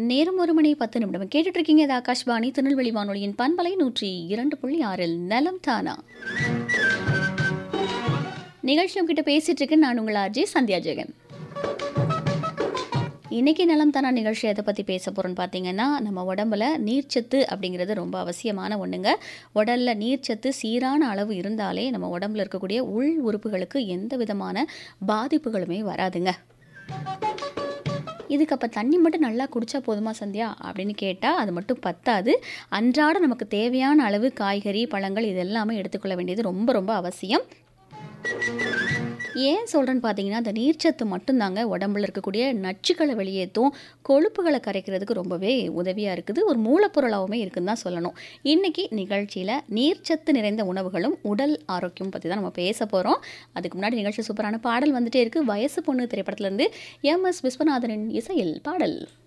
நேரம் ஒரு மணி பத்து நிமிடம் கேட்டுட்டு இருக்கீங்க இது ஆகாஷ்வாணி திருநெல்வேலி வானொலியின் பண்பலை நூற்றி இரண்டு புள்ளி ஆறில் நலம் தானா நிகழ்ச்சி உங்ககிட்ட பேசிட்டு இருக்கேன் நான் உங்கள் ஆர்ஜி சந்தியா ஜெகன் இன்னைக்கு நலம் தானா நிகழ்ச்சி எதை பற்றி பேச போகிறோன்னு பார்த்தீங்கன்னா நம்ம உடம்புல நீர்ச்சத்து அப்படிங்கிறது ரொம்ப அவசியமான ஒன்றுங்க உடலில் நீர்ச்சத்து சீரான அளவு இருந்தாலே நம்ம உடம்புல இருக்கக்கூடிய உள் உறுப்புகளுக்கு எந்த விதமான பாதிப்புகளுமே வராதுங்க இதுக்கு அப்போ தண்ணி மட்டும் நல்லா குடிச்சா போதுமா சந்தியா அப்படின்னு கேட்டால் அது மட்டும் பத்தாது அன்றாட நமக்கு தேவையான அளவு காய்கறி பழங்கள் இது எல்லாமே எடுத்துக்கொள்ள வேண்டியது ரொம்ப ரொம்ப அவசியம் ஏன் சொல்கிறேன்னு பார்த்தீங்கன்னா அந்த நீர்ச்சத்து மட்டும்தாங்க உடம்புல இருக்கக்கூடிய நச்சுக்களை வெளியேற்றும் கொழுப்புகளை கரைக்கிறதுக்கு ரொம்பவே உதவியாக இருக்குது ஒரு மூலப்பொருளாகவுமே இருக்குன்னு தான் சொல்லணும் இன்றைக்கி நிகழ்ச்சியில் நீர்ச்சத்து நிறைந்த உணவுகளும் உடல் ஆரோக்கியம் பற்றி தான் நம்ம பேச போகிறோம் அதுக்கு முன்னாடி நிகழ்ச்சி சூப்பரான பாடல் வந்துட்டே இருக்குது வயசு பொண்ணு திரைப்படத்துலேருந்து எம் எஸ் விஸ்வநாதனின் இசையில் பாடல்